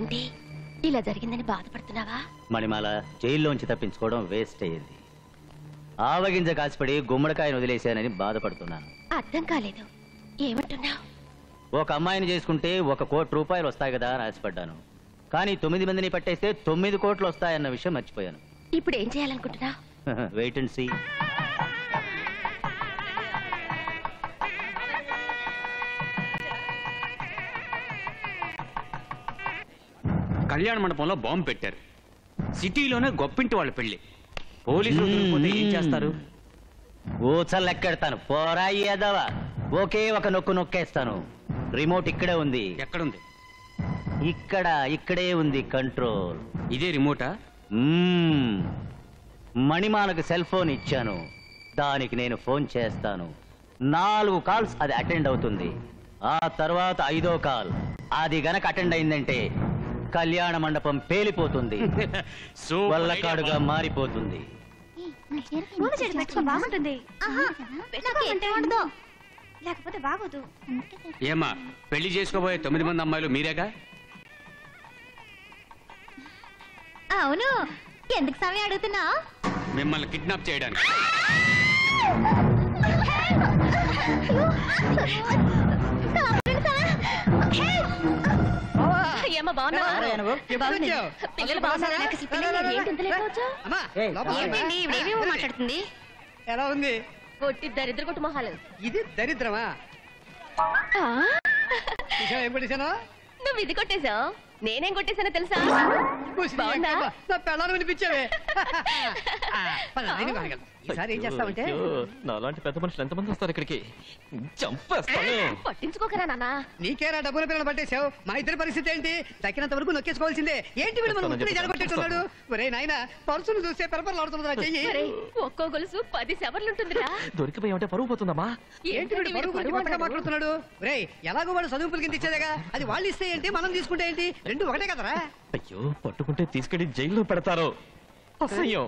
ఉండి ఇలా జరిగిందని బాధపడుతున్నావా మణిమాల జైల్లోంచి తప్పించుకోవడం వేస్ట్ అయ్యింది ఆవగింజ కాసిపడి గుమ్మడికాయను వదిలేశానని బాధపడుతున్నాను అర్థం కాలేదు ఏమంటున్నావు ఒక అమ్మాయిని చేసుకుంటే ఒక కోటి రూపాయలు వస్తాయి కదా అని ఆశపడ్డాను కానీ తొమ్మిది మందిని పట్టేస్తే తొమ్మిది కోట్లు వస్తాయన్న విషయం మర్చిపోయాను ఇప్పుడు ఏం చేయాలనుకుంటున్నావు వెయిట్ అండ్ సీ కళ్యాణ మండపంలో బాంబు పెట్టారు సిటీలోనే గొప్పింటి వాళ్ళ పెళ్లి పోలీసులు దొరికిపోతే ఏం చేస్తారు ఊచల్లెక్కెడతాను పోరా ఏదవా ఒకే ఒక నొక్కు నొక్కేస్తాను రిమోట్ ఇక్కడే ఉంది ఎక్కడుంది ఇక్కడ ఇక్కడే ఉంది కంట్రోల్ ఇదే రిమోటా మ్మ్. మణిమాలకు సెల్ ఫోన్ ఇచ్చాను దానికి నేను ఫోన్ చేస్తాను నాలుగు కాల్స్ అది అటెండ్ అవుతుంది ఆ తర్వాత ఐదో కాల్ అది గనక అటెండ్ అయిందంటే కళ్యాణ మండపం పేలిపోతుంది సూపర్ వల్లకాడుగా మారిపోతుంది పూల చెట్టు పెట్టుకో బాగుంటుంది పెట్టుకోమంటే ఉండదు లేకపోతే బాగోదు ఏమా పెళ్లి చేసుకోబోయే తొమ్మిది మంది అమ్మాయిలు మీరేగా అవును ఎందుకు సమయం అడుగుతున్నా మిమ్మల్ని కిడ్నాప్ చేయడానికి ఏమ్మా బాగున్నావా బాగున్నాను. పిల్లలు బాగున్నారా నాకు అసలు పిల్లలు లేరు. ఏంటి ఇంత లేట్గా వచ్చావు? ఏంటండి ఇవిడేమేమో మాట్లాడుతుంది ఎలా ఉంది ఒట్టి దరిద్ర కొట్టు మొహాలు ఇది దరిద్రమా ఆ, చూసావా ఏం పడేశాను నువ్వు ఇది కొట్టేశావు నేనేం కొట్టేశానో తెలుసా బాగుందా నా పెళ్ళాన్ని వినిపించావే ఆ, పద, నేను కొనగలను. ఈసారి ఏం చేస్తామంటే నాలాంటి పెద్ద మనుషులు ఎంతమంది వస్తారు ఇక్కడికి చంపేస్తాను పట్టించుకోకరా నాన్న నీకేరా డబ్బుల పిల్లలు పట్టేశావు మా ఇద్దరి పరిస్థితి ఏంటి దక్కినంత వరకు నొక్కేసుకోవాల్సిందే ఏంటి వీడు మనం ఉత్తిని జడగొట్టేట్టున్నాడు ఒరే నాయన పర్సును చూస్తే పెరపర్లు ఆడుతుందా చెయ్యి ఒరేయ్, ఒక్కో గొలుసు పది సెవర్లుంటుందిరా దొరికిపోయి ఉంటే పరువు పోతుందమ్మా ఏంటి వీడు పరుగు గురించి కొత్తగా మాట్లాడుతున్నాడు రే ఎలాగో వాడు చదువుపుల కింద ఇచ్చేదేగా అది వాళ్ళు ఇస్తే ఏంటి మనం తీసుకుంటే ఏంటి రెండు ఒకటే కదరా అయ్యో పట్టుకుంటే తీసుకెళ్లి జైల్లో పెడతారు అసహ్యం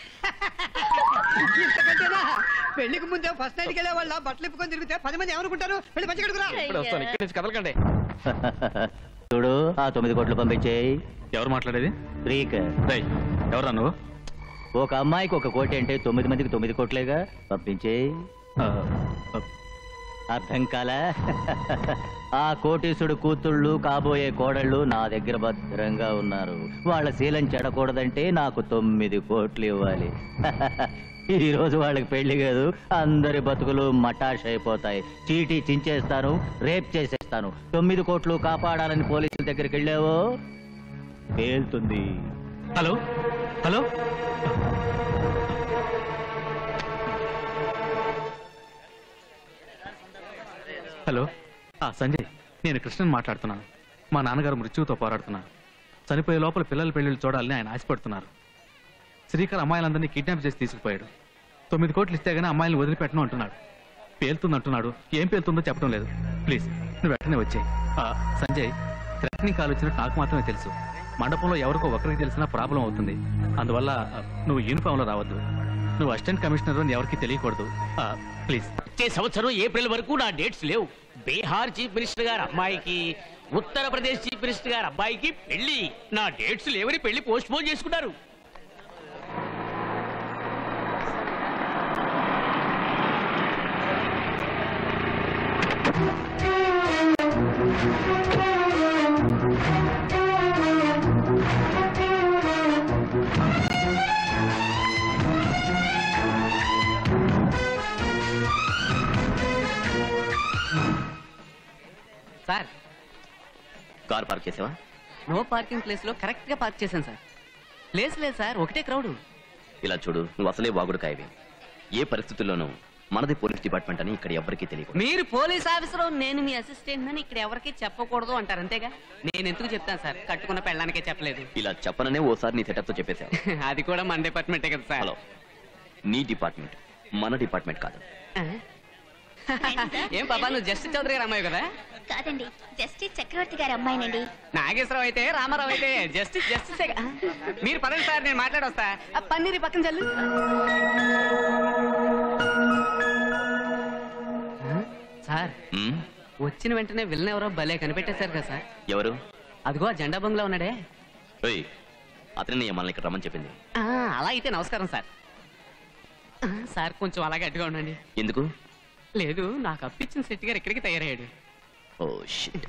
ఇంతకంటేనా పెళ్లికి ముందే ఫస్ట్ నైట్కి వెళ్ళే వాళ్ళ బట్టలు ఇప్పుకొని తిరిగితే పది మంది ఏమనుకుంటారు వెళ్ళి మంచి కడుకురా ఇప్పుడు వస్తాను ఇక్కడి నుంచి కదలకండి చూడు ఆ తొమ్మిది కోట్లు పంపించేయి ఎవరు మాట్లాడేది ఫ్రీక్ రేయ్, ఎవరా నువ్వు ఒక అమ్మాయికి ఒక కోటి అంటే తొమ్మిది మందికి తొమ్మిది కోట్లేగా పంపించేయి ఆ, ఆ, అర్థం కాలా ఆ కోటీసుడు కూతుళ్ళు కాబోయే కోడళ్ళు నా దగ్గర భద్రంగా ఉన్నారు వాళ్ళ శీలం చెడకూడదంటే నాకు తొమ్మిది కోట్లు ఇవ్వాలి ఈ రోజు వాళ్ళకి పెళ్లి కాదు అందరి బతుకులు మటాష్ అయిపోతాయి చీటీ చించేస్తాను రేప్ చేసేస్తాను తొమ్మిది కోట్లు కాపాడాలని పోలీసుల దగ్గరికి వెళ్ళావో పేలుతుంది హలో హలో హలో ఆ, సంజయ్ నేను కృష్ణన్ మాట్లాడుతున్నాను మా నాన్నగారు మృత్యువుతో పోరాడుతున్నారు చనిపోయే లోపల పిల్లల పెళ్లిళ్ళు చూడాలని ఆయన ఆశపడుతున్నారు శ్రీకర్ అమ్మాయిలందరినీ కిడ్నాప్ చేసి తీసుకుపోయాడు తొమ్మిది కోట్లు ఇస్తే గానీ అమ్మాయిని వదిలిపెట్టను అంటున్నాడు పేలుతుంది అంటున్నాడు ఏం పేలుతుందో చెప్పడం లేదు ప్లీజ్ నువ్వు వెంటనే వచ్చేయి ఆ, సంజయ్ థ్రెటనింగ్ కాల్ వచ్చినట్టు నాకు మాత్రమే తెలుసు మండపంలో ఎవరికో ఒకరికి తెలిసినా ప్రాబ్లం అవుతుంది అందువల్ల ఆ, నువ్వు యూనిఫామ్ లో రావద్దు నువ్వు అసిస్టెంట్ కమిషనర్ అని ఎవరికి తెలియకూడదు ఆ, ప్లీజ్ వచ్చే సంవత్సరం ఏప్రిల్ వరకు నా డేట్స్ లేవు బీహార్ చీఫ్ మినిస్టర్ గారు అమ్మాయికి ఉత్తరప్రదేశ్ చీఫ్ మినిస్టర్ గారు అబ్బాయికి పెళ్లి నా డేట్స్ లేవని పెళ్లి పోస్ట్ పోన్ చేసుకున్నారు సార్ కార్ పార్క్ చేసావా నో పార్కింగ్ ప్లేస్ లో కరెక్ట్ గా పార్క్ చేశాను సార్ ప్లేస్ లేదు సార్ ఒకటే క్రౌడ్ ఇలా చూడు నువ్వు అసలే వాగుడు కాయవి ఏ పరిస్థితుల్లోనూ మనది పోలీస్ డిపార్ట్మెంట్ అని ఇక్కడ ఎవరికీ తెలియదు మీరు పోలీస్ ఆఫీసర్ నేను మీ అసిస్టెంట్ అని ఇక్కడ ఎవరికి చెప్పకూడదు అంటారు అంతేగా నేను ఎందుకు చెప్తాను సార్ కట్టుకున్న పెళ్ళానికే చెప్పలేదు ఇలా చెప్పననే ఓసారి నీ సెటప్ తో చెప్పేశావు అది కూడా మన డిపార్ట్మెంటే కదా సార్ హలో నీ డిపార్ట్మెంట్ మన డిపార్ట్మెంట్ కాదు ఆ? ఏం పాపా నువ్వు జస్ట్ చౌదరి గారు అమ్మాయి కదా కాదండి జస్టిస్ చక్రవర్తి గారి అమ్మాయినండి నాగేశ్వరరావు అయితే రామారావు అయితే జస్టిస్ జస్టిస్ మీరు పదండి సార్ నేను మాట్లాడొస్తా ఆ పన్నీరు ఈ పక్కన చల్లు ఆ? సార్ మ్మ్? వచ్చిన వెంటనే విలన్ ఎవరో భలే కనిపెట్టేశారు కదా సార్ ఎవరు అదిగో ఆ జెండా బంగ్లా ఉన్నాడే ఓయ్ అతనే మనల్ని ఇక్కడ రమ్మని చెప్పింది ఆ, అలా అయితే నమస్కారం సార్ ఆ, సార్ కొంచెం అలాగే అడ్డుగా ఉండండి ఎందుకు లేదు నాకు అప్పిచ్చిన శెట్టి గారు ఎక్కడికి తయారయ్యాడు ఓ షిట్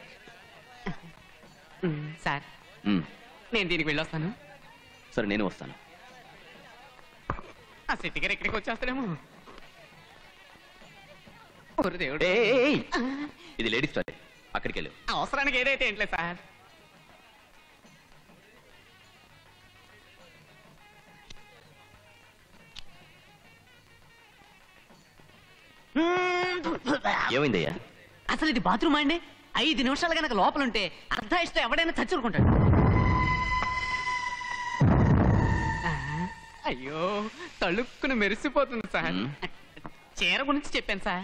ఉమ్, సార్ నేను దీనికి వెళ్ళొస్తాను సరే నేను వస్తాను ఆ శెట్టి గారు ఎక్కడికి వచ్చేస్తాడేమో ఓరి దేవుడు ఏయ్, ఏయ్, ఏయ్. ఇది లేడీస్ టాయిలెట్ అక్కడికి వెళ్ళు అవసరానికి ఏదైతే ఏంట్లే సార్ ఏమైందయ్యా అసలు ఇది బాత్రూమ్ అండి ఐదు నిమిషాలు కనుక లోపల ఉంటే అర్ధాయిస్తే ఎవడైనా చచ్చురుకుంటాడు ఆ, అయ్యో తళుక్కున మెరిసిపోతుంది సార్ మ్మ్. చీర గురించి చెప్పాను సార్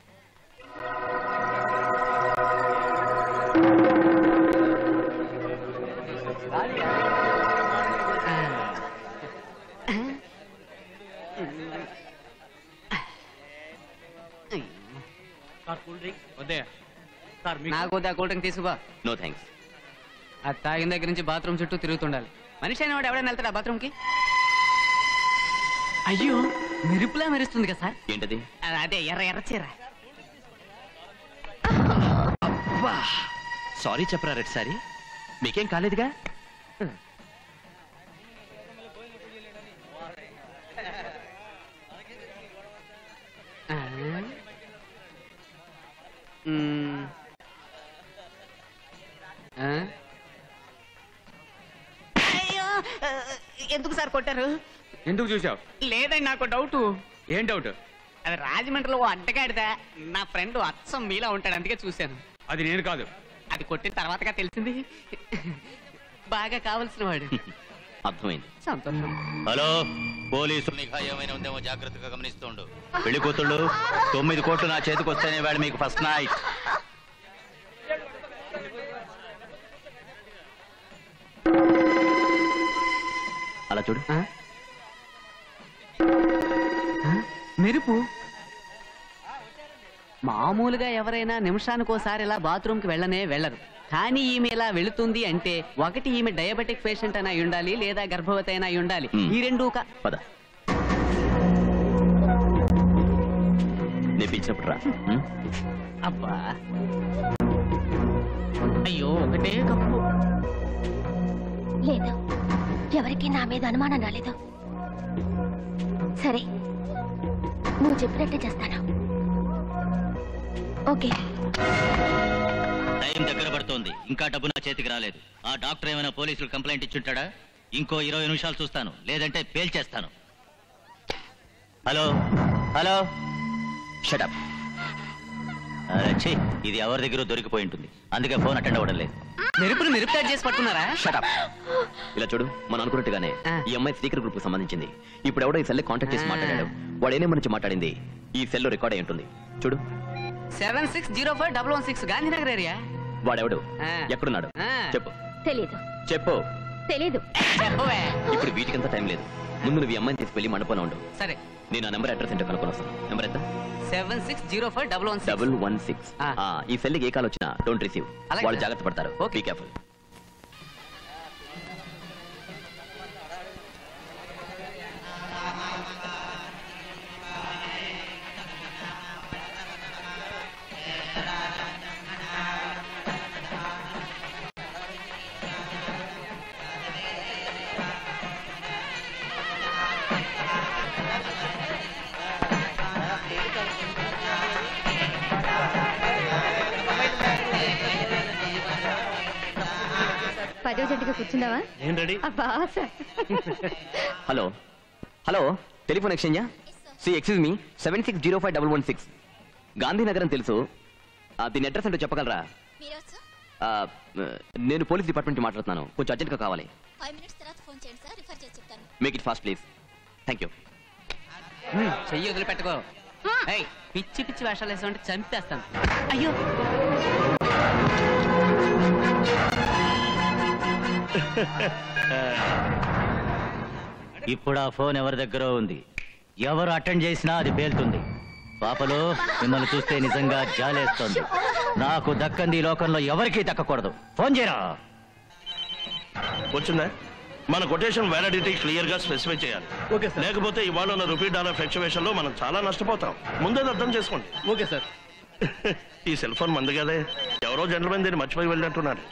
వద్దే సార్ నాకు వద్దు ఆ కూల్ డ్రింక్ తీసుకో నో థ్యాంక్స్ ఆ తాగిన దగ్గర నుంచి బాత్రూమ్ చుట్టూ తిరుగుతుండాలి మనిషి అయిన వాడు ఎవడైనా వెళ్తాడా బాత్రూమ్ కి అయ్యో మెరుపులా మెరుస్తుంది కదా సార్ ఏంటది ఆ, అదే ఎర్ర ఎర్ర చీర సారీ చెప్పరా రెడ్ సారీ మీకేం కాలేదుగా ఆ. మ్మ్. ఆ? అయ్యో ఆ, ఎందుకు సార్ కొట్టారు ఎందుకు చూసావు లేదండి నాకు డౌట్ ఏం డౌట్ అది రాజమండ్రిలో ఓ అడ్డగాడిదా నా ఫ్రెండ్ అచ్చం మీలా ఉంటాడు అందుకే చూశాను అది నేను కాదు అది కొట్టిన తర్వాతగా తెలిసింది బాగా కావలసిన వాడు అర్థమైంది సంతోషం హలో పోలీసులు నిఘా ఏమైనా ఉందేమో జాగ్రత్తగా గమనిస్తుండు పెళ్లి కూతుళ్ళు తొమ్మిది కోట్లు నా చేతికి వస్తేనే వాడు మీకు ఫస్ట్ నైట్ అలా చూడు ఆ? ఆ? మెరుపు మామూలుగా ఎవరైనా నిమిషానికోసారి ఇలా బాత్రూమ్కి వెళ్ళనే వెళ్ళరు కానీ ఈమె ఇలా వెళుతుంది అంటే ఒకటి ఈమె డయాబెటిక్ పేషెంట్ అయినా అయి ఉండాలి లేదా గర్భవతి అయినా అయి ఉండాలి మ్. ఈ రెండు క- పద నేను పిలిచినప్పుడు రా ఉం? అబ్బా అయ్యో ఒకటే కప్పు లేదు ఎవరికి నా మీద అనుమానం రాలేదు సరే నువ్వు చెప్పినట్టే చేస్తాను ఓకే టైం దగ్గర పడుతోంది ఇంకా డబ్బు నా చేతికి రాలేదు ఆ డాక్టర్ ఏమైనా పోలీసులు కంప్లైంట్ ఇచ్చుంటాడా ఇంకో ఇరవై నిమిషాలు చూస్తాను లేదంటే పేల్చేస్తాను హలో హలో షటప్ అరే, ఛీ, ఇది ఎవరి దగ్గర దొరికిపోయి ఉంటుంది అందుకే ఫోన్ అటెండ్ అవ్వడం లేదు మెరుపుని మెరుపు కట్ చేసి పట్టుకున్నారా షటప్ ఇలా చూడు మనం అనుకున్నట్టుగానే ఆ. ఈ అమ్మాయి స్పీకర్ గ్రూప్ కు సంబంధించింది ఇప్పుడు ఎవడో ఈ సెల్ కాంటాక్ట్ చేసి ఆ. మాట్లాడాడు వాడు ఏనే నుంచి మాట్లాడింది ఈ సెల్ లో రికార్డ్ అయి ఉంటుంది చూడు seven six zero five double one six Gandhinagar area వాడెవడు ఆ. ఎక్కడున్నాడు ఆ. చెప్పు తెలీదు చెప్పు తెలీదు చెప్పవే ఇప్పుడు వీటికంతా టైం లేదు ముందు నువ్వు ఈ అమ్మాయిని తీసుకు వెళ్ళి మండపంలో ఉండు సరే నేను ఆ నెంబర్ అడ్రస్ ఏంటో కనుక్కొని వస్తాను నెంబర్ ఎంత seven six zero five double one six double one six ఆ. ఈ సెల్కి ఏ కాల్ వచ్చినా డోంట్ రిసీవ్ అలాగే వాళ్ళు సార్. జాగ్రత్త పడతారు ఓకే. బీ కేర్ఫుల్ పదో జట్టుగా కూర్చుందావా నేను రెడీ అబ్బా సార్ హలో హలో టెలిఫోన్ ఎక్స్చేంజా సి excuse me seven six zero five double one six Gandhinagar అని తెలుసు ఆ, దీని అడ్రస్ ఏంటో చెప్పగలరా ఆ, నేను పోలీస్ డిపార్ట్మెంట్ నుంచి మాట్లాడుతున్నాను కొంచెం అర్జెంట్గా కావాలి ఫైవ్ మినిట్స్ తర్వాత ఫోన్ చేయండి సార్ రిఫర్ చేసి చెప్తాను make it fast please thank you చెయ్యి వదిలిపెట్టుకో ఏయ్, పిచ్చి పిచ్చి వేషాలు వేసామంటే చంపేస్తాను అయ్యో ఇప్పుడు ఆ ఫోన్ ఎవరి దగ్గర ఉంది ఎవరు అటెండ్ చేసినా అది పేలుతుంది పాపలు మిమ్మల్ని చూస్తే నిజంగా జాలేస్తోంది నాకు దక్కంది ఈ లోకంలో ఎవరికీ దక్కకూడదు ఫోన్ చేయరా వచ్చిందా మన కొటేషన్ వ్యాలిడిటీ క్లియర్ గా స్పెసిఫై చేయాలి ఓకే సార్ లేకపోతే ఇవాళ ఉన్న రూపీ డాలర్ ఫ్లక్చువేషన్ లో మనం చాలా నష్టపోతాం ముందే అర్థం చేసుకోండి ఓకే సార్ ఈ సెల్ ఫోన్ మంది కదే ఎవరో జెంటల్మెన్ దీన్ని మర్చిపోయి వెళ్ళినట్టున్నారు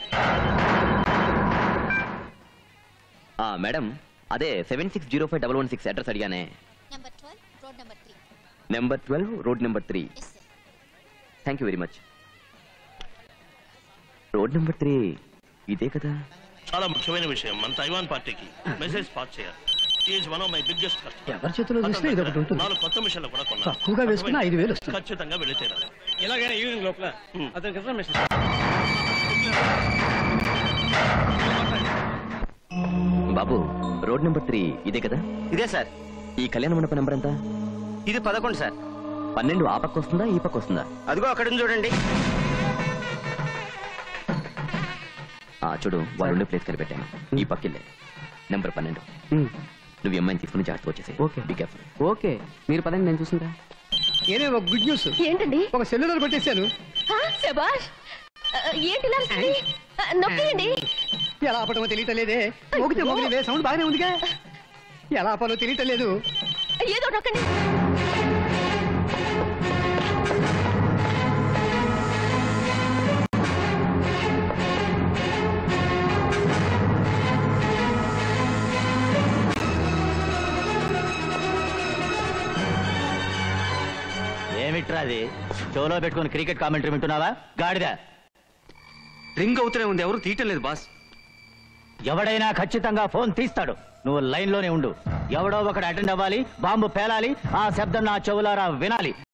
ఆ, మేడం అదే seven six zero five double one six address అడిగానే number twelve road number three number twelve road number three yes sir thank you very much road number three ఇదే కదా చాలా ముఖ్యమైన విషయం మన తైవాన్ పార్టీకి మెసేజ్ పాస్ చేయాలి is one of my biggest ఎవరి చేతిలో చూసినా ఇది ఒకటి ఉంటుంది నాలుగు కొత్త మిషన్లు కూడా కొన్నాను తక్కువగా వేసుకున్నా ఐదు వేలు వస్తుంది. ఖచ్చితంగా వెళ్ళి తీరాలి ఇలాగే ఈవినింగ్ లోపల Hmm. అతనికి ఇన్ఫర్మేషన్ బాబు రోడ్ నెంబర్ త్రీ ఇదే కదా ఇదే సార్ ఈ కళ్యాణ మండపం నెంబర్ ఎంత ఇది పదకొండు సార్ పన్నెండు ఆ పక్క వస్తుందా ఈ పక్క వస్తుందా అదిగో అక్కడ చూడండి ఆ చూడు వాళ్ళు ఉండే ప్లేస్ కనిపెట్టాను ఈ పక్కిల్లే నెంబర్ పన్నెండు నువ్వు ఈ అమ్మాయిని తీసుకుని జాగ్రత్త వచ్చేసి Okay. బీ కేర్ఫుల్ ఓకే మీరు పదండి నేను చూసిందా ఏనే ఒక గుడ్ న్యూస్ ఏంటండి ఒక సెల్యులర్ కొట్టేశాను ఆ, శభాష్ ఆ, ఏంటి ఇలా వస్తుంది? ఆ, నొక్కేయండి ఎలా ఆపటమో తెలియటలేదే మోగితే మోగితే సౌండ్ బాగానే ఉందిగా ఎలా ఆపాలో తెలియటలేదు ఏదో నొక్కండి ఏమిట్రా అది షోలో పెట్టుకుని క్రికెట్ కామెంటరీ వింటున్నావా గాడిద రింగ్ అవుతూనే ఉంది ఎవరు తీయటం లేదు బాస్ ఎవడైనా ఖచ్చితంగా ఫోన్ తీస్తాడు నువ్వు లైన్ లోనే ఉండు ఎవడో ఒకడు అటెండ్ అవ్వాలి బాంబు పేలాలి ఆ శబ్దం నా చెవులారా వినాలి